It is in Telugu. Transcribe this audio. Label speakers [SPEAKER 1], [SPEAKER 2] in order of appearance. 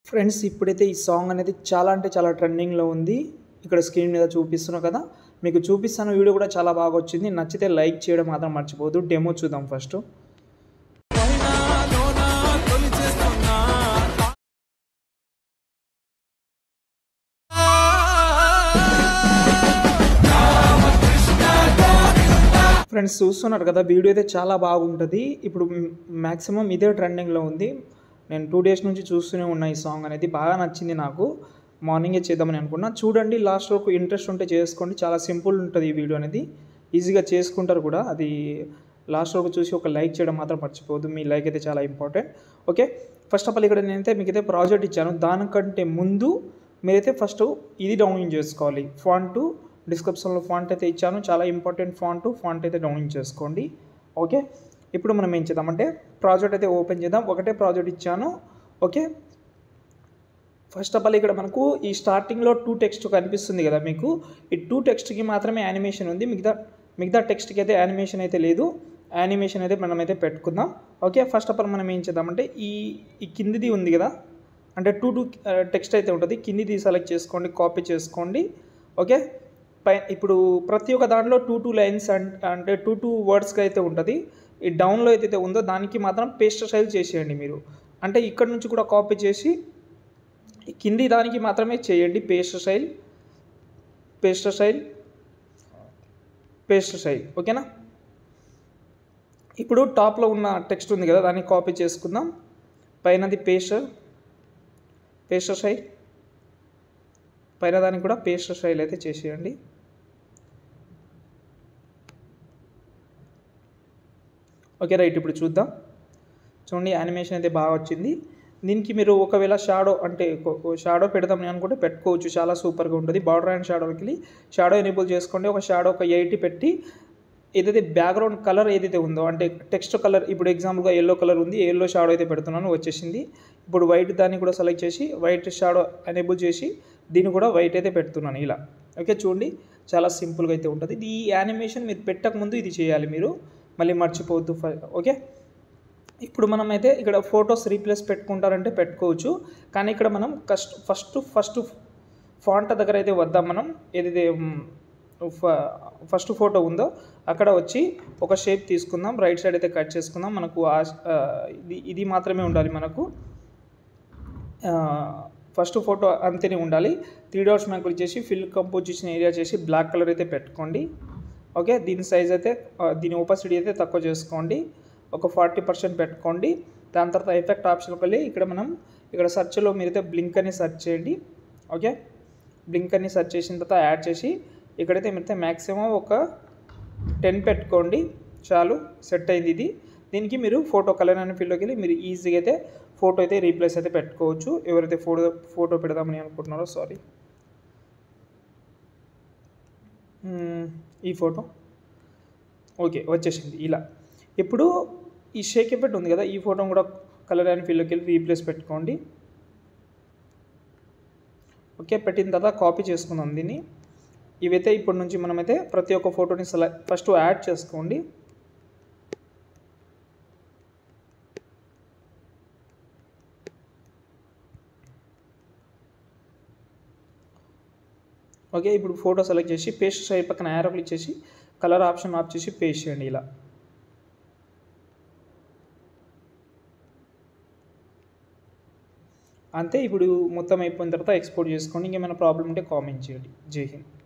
[SPEAKER 1] ఫ్రెండ్స్ ఇప్పుడైతే ఈ సాంగ్ అనేది చాలా అంటే చాలా ట్రెండింగ్లో ఉంది ఇక్కడ స్క్రీన్ మీద చూపిస్తున్నా కదా మీకు చూపిస్తాను వీడియో కూడా చాలా బాగా వచ్చింది నచ్చితే లైక్ చేయడం మాత్రం మర్చిపోవద్దు డెమో చూద్దాం ఫస్ట్ ఫ్రెండ్స్ చూస్తున్నారు కదా వీడియో అయితే చాలా బాగుంటుంది ఇప్పుడు మ్యాక్సిమం ఇదే ట్రెండింగ్లో ఉంది నేను టూ డేస్ నుంచి చూస్తూనే ఉన్నా ఈ సాంగ్ అనేది బాగా నచ్చింది నాకు మార్నింగే చేద్దామని అనుకున్నా చూడండి లాస్ట్ వరకు ఇంట్రెస్ట్ ఉంటే చేసుకోండి చాలా సింపుల్ ఉంటుంది ఈ వీడియో అనేది ఈజీగా చేసుకుంటారు కూడా అది లాస్ట్ వరకు చూసి ఒక లైక్ చేయడం మాత్రం మర్చిపోవద్దు మీ లైక్ అయితే చాలా important okay first of all ఇక్కడ నేనైతే మీకైతే ప్రాజెక్ట్ ఇచ్చాను దానికంటే ముందు మీరైతే ఫస్ట్ ఇది డౌన్లోడ్ చేసుకోవాలి ఫాంట్ డిస్క్రిప్షన్లో ఫాంట్ అయితే ఇచ్చాను చాలా ఇంపార్టెంట్ ఫాంట్ ఫాంట్ అయితే డౌన్లోడ్ చేసుకోండి ఓకే ఇప్పుడు మనం ఏం చేద్దామంటే ప్రాజెక్ట్ అయితే ఓపెన్ చేద్దాం ఒకటే ప్రాజెక్ట్ ఇచ్చాను ఓకే ఫస్ట్ ఆఫ్ ఆల్ ఇక్కడ మనకు ఈ స్టార్టింగ్లో టూ టెక్స్ట్ కనిపిస్తుంది కదా మీకు ఈ టూ టెక్స్ట్కి మాత్రమే యానిమేషన్ ఉంది మిగతా మిగతా టెక్స్ట్కి అయితే యానిమేషన్ అయితే లేదు యానిమేషన్ అయితే మనం అయితే పెట్టుకుందాం ఓకే ఫస్ట్ ఆఫ్ ఆల్ మనం ఏం చేద్దామంటే ఈ ఈ కిందిది ఉంది కదా అంటే టూ టూ టెక్స్ట్ అయితే ఉంటుంది కిందిది సెలెక్ట్ చేసుకోండి కాపీ చేసుకోండి ఓకే పై ఇప్పుడు ప్రతి ఒక్క దాంట్లో టూ టూ లైన్స్ అంటే టూ టూ వర్డ్స్కి అయితే ఉంటుంది ఈ డౌన్లో ఏదైతే ఉందో దానికి మాత్రం పేస్ట్ స్టైల్ చేసేయండి మీరు అంటే ఇక్కడ నుంచి కూడా కాపీ చేసి కింది దానికి మాత్రమే చేయండి paste style paste style paste style ఓకేనా ఇప్పుడు టాప్లో ఉన్న టెక్స్ట్ ఉంది కదా దాన్ని కాపీ చేసుకుందాం పైనది పేస్ట్ పేస్ట్ స్టైల్ పైన దానికి కూడా పేస్ట్ స్టైల్ అయితే చేసేయండి ఓకే రైట్ ఇప్పుడు చూద్దాం చూడండి యానిమేషన్ అయితే బాగా వచ్చింది దీనికి మీరు ఒకవేళ షాడో అంటే షాడో పెడదామని అనుకుంటే పెట్టుకోవచ్చు చాలా సూపర్గా ఉంటుంది బార్డర్ అండ్ షాడోకి వెళ్ళి షాడో ఎనేబుల్ చేసుకోండి ఒక షాడో ఒక ఎయిటీ పెట్టి ఏదైతే బ్యాక్గ్రౌండ్ కలర్ ఏదైతే ఉందో అంటే టెక్స్ట్ కలర్ ఇప్పుడు ఎగ్జాంపుల్గా ఎల్లో కలర్ ఉంది ఎల్లో షాడో అయితే పెడుతున్నాను వచ్చేసింది ఇప్పుడు వైట్ దాన్ని కూడా సెలెక్ట్ చేసి వైట్ షాడో ఎనేబుల్ చేసి దీన్ని కూడా వైట్ అయితే పెడుతున్నాను ఇలా ఓకే చూడండి చాలా సింపుల్గా అయితే ఉంటుంది ఈ యానిమేషన్ మీరు పెట్టక ముందు ఇది చేయాలి మీరు మళ్ళీ మర్చిపోవద్దు ఓకే ఇప్పుడు మనం అయితే ఇక్కడ ఫొటోస్ రీప్లేస్ పెట్టుకుంటారంటే పెట్టుకోవచ్చు కానీ ఇక్కడ మనం కస్ట్ ఫస్ట్ ఫస్ట్ ఫాంట్ దగ్గర అయితే వద్దాం మనం ఏదైతే ఫస్ట్ ఫోటో ఉందో అక్కడ వచ్చి ఒక షేప్ తీసుకుందాం రైట్ సైడ్ అయితే కట్ చేసుకుందాం మనకు ఇది ఇది మాత్రమే ఉండాలి మనకు ఫస్ట్ ఫోటో అంతేనే ఉండాలి త్రీ డాట్స్ మ్యాక్ క్లిక్ చేసి ఫిల్ కంపోజిషన్ ఏరియా చేసి బ్లాక్ కలర్ అయితే పెట్టుకోండి ఓకే దీని సైజ్ అయితే దీని ఓపాసిటీ అయితే తక్కువ చేసుకోండి ఒక ఫార్టీ పర్సెంట్ పెట్టుకోండి దాని తర్వాత ఎఫెక్ట్ ఆప్షన్కి వెళ్ళి ఇక్కడ మనం ఇక్కడ సెర్చ్లో మీరైతే బ్లింక్ అని సెర్చ్ చేయండి ఓకే బ్లింక్ అని సెర్చ్ చేసిన తర్వాత యాడ్ చేసి ఇక్కడైతే మీరైతే మ్యాక్సిమం ఒక టెన్ పెట్టుకోండి చాలు సెట్ అయింది ఇది దీనికి మీరు ఫోటో కలర్ అనే ఫీల్డ్లోకి వెళ్ళి మీరు ఈజీగా అయితే ఫోటో అయితే రీప్లేస్ అయితే పెట్టుకోవచ్చు ఎవరైతే ఫోటో ఫోటో పెడదామని అనుకుంటున్నారో సారీ ఈ ఫోటో ఓకే వచ్చేసింది ఇలా ఇప్పుడు ఈ షేక్ ఎఫెక్ట్ ఉంది కదా ఈ ఫోటో కూడా కలర్ అండ్ ఫీల్డ్లోకి వెళ్ళి రీప్లేస్ పెట్టుకోండి ఓకే పెట్టిన తర్వాత కాపీ చేసుకుందాం దీన్ని ఇవైతే ఇప్పటి నుంచి మనమైతే ప్రతి ఒక్క ఫోటోని సెలెక్ట్ ఫస్ట్ యాడ్ చేసుకోండి ఓకే ఇప్పుడు ఫోటో సెలెక్ట్ చేసి పేస్ట్ సైడ్ పక్కన యారో క్లిక్ చేసి కలర్ ఆప్షన్ ఆఫ్ చేసి పేస్ట్ చేయండి ఇలా అంతే ఇప్పుడు మొత్తం అయిపోయిన తర్వాత ఎక్స్పోర్ట్ చేసుకోండి ఇంకేమైనా ప్రాబ్లం ఉంటే కామెంట్ చేయండి జై హింద్